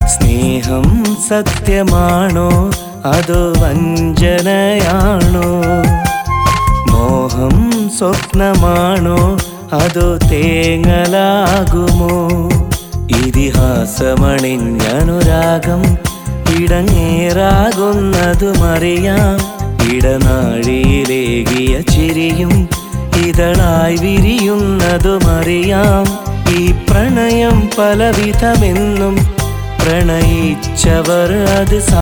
സ്നേഹം സത്യമാണോ അതോ വഞ്ചനയാണോ മോഹം സ്വപ്നമാണോ അതോ തേങ്ങലാകുമോ ഇതിഹാസമണിഞ്ഞനുരാഗം ഇടങ്ങേറാകുന്നതുമറിയാം ഇടനാഴിയിലേകിയ ചിരിയും ഇതളായി വിരിയുന്നതുമറിയാം ഈ പ്രണയം പലവിധമെന്നും പ്രണയിച്ചവർ അത്